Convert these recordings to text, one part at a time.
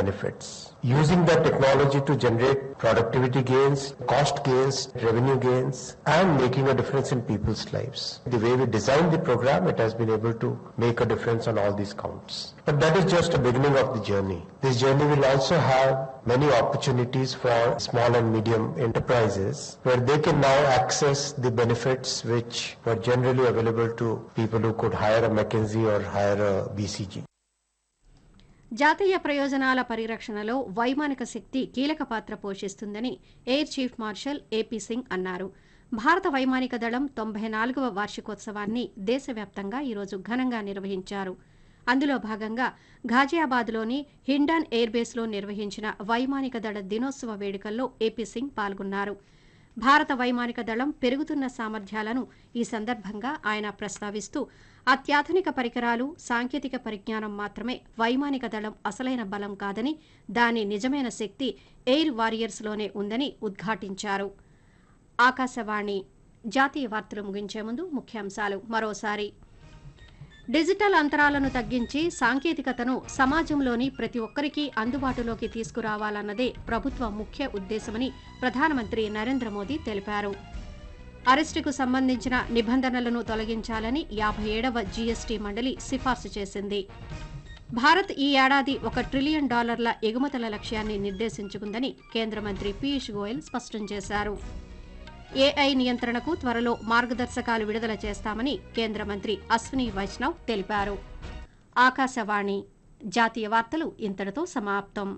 benefits. Using that technology to generate productivity gains, cost gains, revenue gains, and making a difference in people's lives. The way we designed the program, it has been able to make a difference on all these counts. But that is just a beginning of the journey. This journey will also have many opportunities for small and medium enterprises where they can now access the benefits which were generally available to people who could hire a McKinsey or hire a BCG. జాతీయ ప్రయోజనాల పరిరక్షణలో వైమానిక శక్తి కీలక పాత్ర పోషిస్తుందని air chief marshal AP Singh అన్నారు భారత వైమానిక దళం తొంభై నాలుగవ వార్షికోత్సవాన్ని దేశవ్యాప్తంగా ఈరోజు ఘనంగా నిర్వహించారు అందులో భాగంగా ఘాజియాబాద్లోని హిండన్ ఎయిర్బేస్లో నిర్వహించిన వైమానిక దళ దినోత్సవ వేడుకల్లో ఏపీ సింగ్ పాల్గొన్నారు భారత వైమానిక దళం పెరుగుతున్న సామర్థ్యాలను ఈ సందర్భంగా ఆయన ప్రస్తావిస్తూ అత్యాధునిక పరికరాలు సాంకేతిక పరిజ్ఞానం మాత్రమే వైమానిక దళం అసలైన బలం కాదని దాని నిజమైన శక్తి ఎయిర్ వారియర్స్లోనే ఉందని ఉద్ఘాటించారు ఆకాశవాణి జాతీయ వార్తలు ముగించే ముందు ముఖ్యాంశాలు మరోసారి డిజిటల్ అంతరాలను తగ్గించి సాంకేతికతను సమాజంలోని ప్రతి ఒక్కరికి అందుబాటులోకి తీసుకురావాలన్నదే ప్రభుత్వ ముఖ్య ఉద్దేశమని ప్రధానమంత్రి నరేంద్ర మోదీ తెలిపారు అరెస్టుకు సంబంధించిన నిబంధనలను తొలగించాలని యాభై ఏడవ జీఎస్టీ మండలి సిఫార్సు చేసింది భారత్ ఈ ఏడాది ఒక ట్రిలియన్ డాలర్ల ఎగుమతుల లక్ష్యాన్ని నిర్దేశించుకుందని కేంద్ర మంత్రి పీయూష్ గోయల్ స్పష్టం చేశారు ఏఐ నియంత్రణకు త్వరలో మార్గదర్శకాలు విడుదల చేస్తామని కేంద్ర మంత్రి అశ్విని వైష్ణవ్ తెలిపారు ఆకాశవాణి జాతీయ వార్తలు ఇంతటితో సమాప్తం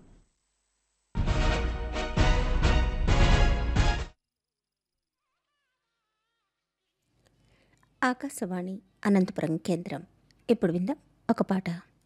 ఆకాశవాణి అనంతపురం కేంద్రం ఇప్పుడు విందాం ఒక పాట